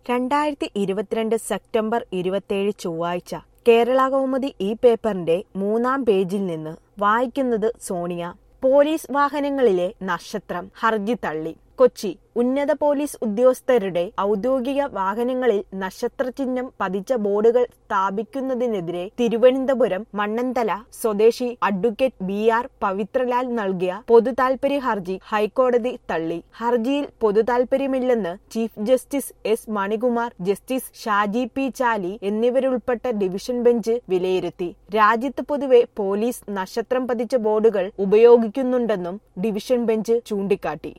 രണ്ടായിരത്തി ഇരുപത്തിരണ്ട് സെപ്റ്റംബർ ഇരുപത്തിയേഴ് ചൊവ്വാഴ്ച കേരള കൗമുദി ഈ പേപ്പറിന്റെ മൂന്നാം പേജിൽ നിന്ന് വായിക്കുന്നത് സോണിയ പോലീസ് വാഹനങ്ങളിലെ നക്ഷത്രം ഹർജി തള്ളി കൊച്ചി ഉന്നത പോലീസ് ഉദ്യോഗസ്ഥരുടെ ഔദ്യോഗിക വാഹനങ്ങളിൽ നക്ഷത്രചിഹ്നം പതിച്ച ബോർഡുകൾ സ്ഥാപിക്കുന്നതിനെതിരെ തിരുവനന്തപുരം മണ്ണന്തല സ്വദേശി അഡ്വക്കേറ്റ് ബി ആർ പവിത്രലാൽ നൽകിയ പൊതുതാൽപര്യ ഹർജി ഹൈക്കോടതി തള്ളി ഹർജിയിൽ പൊതുതാൽപര്യമില്ലെന്ന് chief justice S Manikumar justice Shaji P Chali എന്നിവരുൾപ്പെട്ട ഡിവിഷൻ ബെഞ്ച് വിലയിരുത്തി രാജ്യത്ത് പൊതുവെ പോലീസ് നക്ഷത്രം പതിച്ച ബോർഡുകൾ ഉപയോഗിക്കുന്നുണ്ടെന്നും ഡിവിഷൻ ബെഞ്ച് ചൂണ്ടിക്കാട്ടി